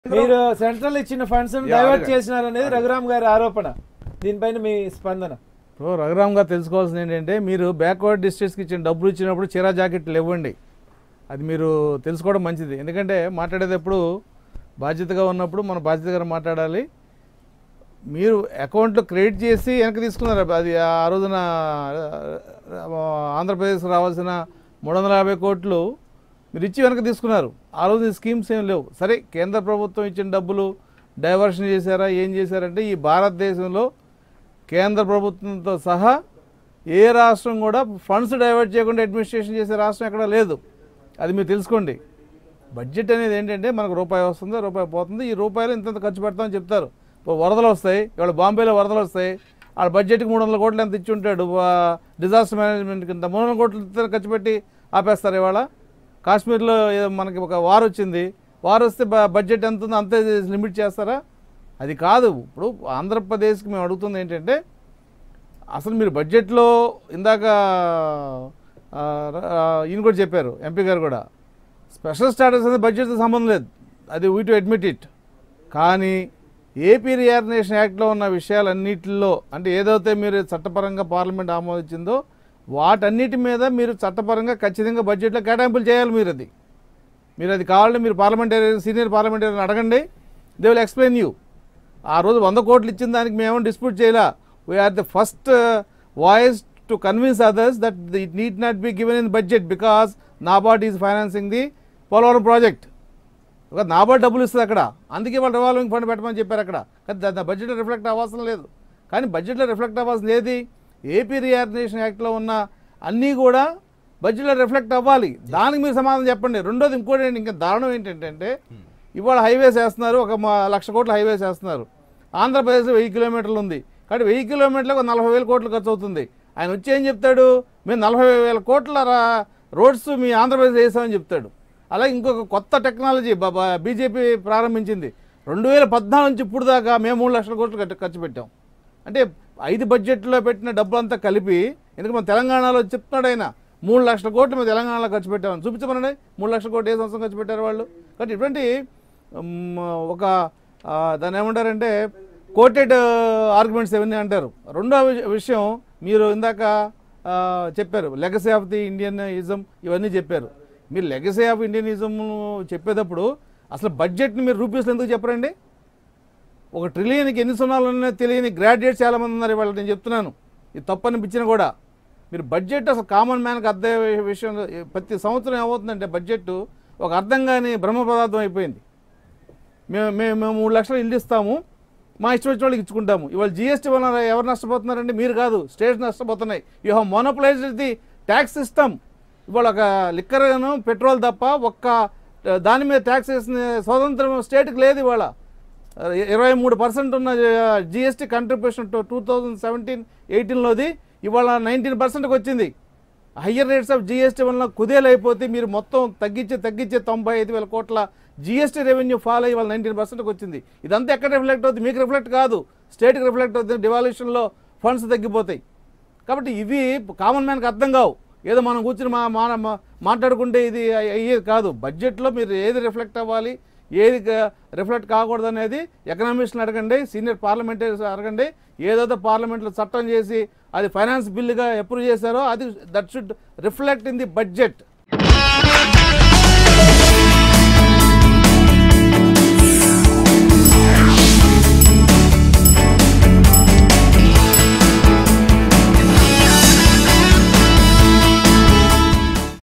మీరు సెంట్రల్ ఇచ్చిన funds yeah, divert అడగండి. చేసినారనేది రఘురామ్ గారి ఆరోపణ దీనిపైన మీ స్పందన ఇప్పుడు రఘురామ్ గారు తెలుసుకోవాల్సింది ఏంటంటే మీరు బ్యాక్వర్డ్ డిస్ట్రిక్ట్స్కి ఇచ్చిన డబ్బులు ఇచ్చినప్పుడు చీరా జాకెట్లు ఇవ్వండి అది మీరు తెలుసుకోవడం మంచిది ఎందుకంటే మాట్లాడేటప్పుడు బాధ్యతగా ఉన్నప్పుడు మన బాధ్యతగా మాట్లాడాలి మీరు అకౌంట్లో క్రెడిట్ చేసి వెనక్కి తీసుకున్నారు అది ఆ రోజున ఆ, ఆంధ్రప్రదేశ్కి రావాల్సిన మూడు వందల యాభై కోట్లు మీరు ఇచ్చి వెనక్కి తీసుకున్నారు ఆ రోజు ఈ స్కీమ్స్ ఏం లేవు సరే కేంద్ర ప్రభుత్వం ఇచ్చిన డబ్బులు డైవర్షన్ చేశారా ఏం చేశారంటే ఈ భారతదేశంలో కేంద్ర ప్రభుత్వంతో సహా ఏ రాష్ట్రం కూడా ఫండ్స్ డైవర్ట్ చేయకుండా అడ్మినిస్ట్రేషన్ చేసే రాష్ట్రం ఎక్కడ లేదు అది మీరు తెలుసుకోండి బడ్జెట్ అనేది ఏంటంటే మనకు రూపాయి వస్తుంది రూపాయి పోతుంది ఈ రూపాయలు ఇంత ఖర్చు పెడతామని చెప్తారు ఇప్పుడు వరదలు వస్తాయి ఇవాళ బాంబేలో వరదలు వస్తాయి ఆ బడ్జెట్కి మూడు వందల కోట్లు ఎంత ఇచ్చి ఉంటాడు డిజాస్టర్ మేనేజ్మెంట్ కింద మూడు వందల కోట్లు ఇంత ఖర్చు పెట్టి ఆపేస్తారు ఇవాళ కాశ్మీర్లో ఏదో మనకి ఒక వార్ వచ్చింది వార్ వస్తే బ- బడ్జెట్ ఎంత ఉందో అంతే లిమిట్ చేస్తారా అది కాదు ఇప్పుడు ఆంధ్రప్రదేశ్కి మేము అడుగుతుంది ఏంటంటే అసలు మీరు బడ్జెట్లో ఇందాక ఆ, ఆ, ఈయన కూడా చెప్పారు ఎంపీ గారు కూడా స్పెషల్ స్టాటస్ అనేది బడ్జెట్తో సంబంధం లేదు అది వీ టు అడ్మిట్ ఇట్ కానీ ఏపీ రియార్నేషన్ యాక్ట్లో ఉన్న విషయాలన్నిటిలో అంటే ఏదైతే మీరు చట్టపరంగా పార్లమెంట్ ఆమోదించిందో వాటన్నిటి మీద మీరు చట్టపరంగా ఖచ్చితంగా బడ్జెట్లో కేటాయింపులు చేయాలి మీరు అది మీరు అది కావాలంటే మీరు పార్లమెంటేరియన్ సీనియర్ పార్లమెంటేరియన్ అడగండి దే విల్ ఎక్స్ప్లెయిన్ యూ ఆ రోజు వంద కోట్లు ఇచ్చిన దానికి మేమేమో డిస్ప్యూట్ చేయలే we are the first voice to convince others that it need not be given in budget because NABARD is financing the Polavaram project ఒక నాబార్డ్ డబ్బులు ఇస్తుంది అక్కడ అందుకే వాళ్ళు రివాల్వింగ్ ఫండ్ పెట్టమని చెప్పారు అక్కడ కానీ దాని బడ్జెట్లో రిఫ్లెక్ట్ అవ్వాల్సిన లేదు కానీ బడ్జెట్లో రిఫ్లెక్ట్ అవ్వాల్సింది ఏది ఏపీ రియార్నేషన్ యాక్ట్లో ఉన్న అన్నీ కూడా బడ్జెట్లో రిఫ్లెక్ట్ అవ్వాలి దానికి మీరు సమాధానం చెప్పండి రెండోది ఇంకోటి ఏంటి ఇంకా దారుణం ఏంటంటే ఇవాళ హైవేస్ వేస్తున్నారు ఒక మా- లక్ష కోట్ల హైవేస్ వేస్తున్నారు ఆంధ్రప్రదేశ్లో వెయ్యి కిలోమీటర్లు ఉంది కాబట్టి వెయ్యి కిలోమీటర్లకు ఒక నలభై వేల కోట్లు ఖర్చు అవుతుంది ఆయన వచ్చి ఏం చెప్తాడు మేము నలభై వేల కోట్ల రా- రోడ్స్ మీ ఆంధ్రప్రదేశ్ వేసామని చెప్తాడు అలాగే ఇంకొక కొత్త టెక్నాలజీ బీజేపీ ప్రారంభించింది రెండు వేల పద్నాలుగు నుంచి ఇప్పుడు దాకా మేము మూడు లక్షల కోట్లు ఖర్చు- ఖర్చు పెట్టాం అంటే ఐదు బడ్జెట్లో పెట్టిన డబ్బులంతా కలిపి ఎందుకంటే మన తెలంగాణలో చెప్తున్నాడు ఆయన మూడు లక్షల కోట్లు మేము తెలంగాణలో ఖర్చు పెట్టామని చూపించమనండి మూడు లక్షల కోట్లు ఏ సంవత్సరం ఖర్చు పెట్టారు వాళ్ళు కాబట్టి ఇటువంటి ఉమ్, ఒక ఆ, దాన్ని ఏమంటారంటే కోటెడ్ ఆర్గ్యుమెంట్స్ ఇవన్నీ అంటారు రెండో విష- విషయం మీరు ఇందాక ఆ, చెప్పారు legacy of the Indian ism ఇవన్నీ చెప్పారు మీరు లెగసీ ఆఫ్ ఇండియన్ ఇజం చెప్పేటప్పుడు అసలు బడ్జెట్ని మీరు రూపీస్లో ఎందుకు చెప్పరండి ఒక ట్రిలియన్కి ఎన్ని సున్నాలు ఉన్నాయో తెలియని గ్రాడ్యుయేట్స్ చాలామంది ఉన్నారు ఇవాళ నేను చెప్తున్నాను ఇది తప్పు అనిపించిన కూడా మీరు బడ్జెట్ అసలు కామన్ మ్యాన్కి అర్థం అయ్యే విషయం ప్రతి సంవత్సరం ఏమవుతుందంటే బడ్జెట్ ఒక అర్థం కాని బ్రహ్మ పదార్థం అయిపోయింది మేము మేము మేము మూడు లక్షలు ఇల్లు ఇస్తాము మా ఇష్టం వచ్చిన వాళ్ళకి ఇచ్చుకుంటాము ఇవాళ జిఎస్టీ వల్ల ఎవరు నష్టపోతున్నారండి మీరు కాదు స్టేట్స్ నష్టపోతున్నాయి you have monopolised the tax system ఇవాళ ఒక లిక్కర్ను పెట్రోల్ తప్ప ఒక్క ఆ, దాని మీద ట్యాక్స్ వేసిన స్వతంత్రం స్టేట్కి లేదు ఇవాళ ఆ, ఇరవై మూడు పర్సెంట్ ఉన్న GST contribution two thousand seventeen ఎయిటీన్లోది ఇవాళ నైన్టీన్ పర్సెంట్కి వచ్చింది హయ్యర్ రేట్స్ ఆఫ్ జిఎస్టీ వలన కుదేలైపోతే మీరు మొత్తం తగ్గించి తగ్గించే తొంభై ఐదు వేల కోట్ల జిఎస్టీ రెవెన్యూ ఫాల్ అయ్యి వాళ్ళ నైన్టీన్ పర్సెంట్కి వచ్చింది ఇదంతా ఎక్కడ రిఫ్లెక్ట్ అవుతుంది మీకు రిఫ్లెక్ట్ కాదు స్టేట్కి రిఫ్లెక్ట్ అవుతుంది డివాల్యూషన్లో ఫండ్స్ తగ్గిపోతాయి కాబట్టి ఇవి కామన్ మ్యాన్కి అర్థం కావు ఏదో మనం కూర్చుని మా మా- మా- మాట్లాడుకుంటే ఇది అయ్యే- అయ్యేది కాదు బడ్జెట్లో మీరు ఏది రిఫ్లెక్ట్ అవ్వాలి ఏది రిఫ్లెక్ట్ కాకూడదు అనేది ఎకనామిస్ట్ని అడగండి సీనియర్ పార్లమెంటరీస్ అడగండి ఏదైతే పార్లమెంట్లో చట్టం చేసి అది ఫైనాన్స్ బిల్లుగా అప్రూవ్ చేశారో అది that should reflect in the budget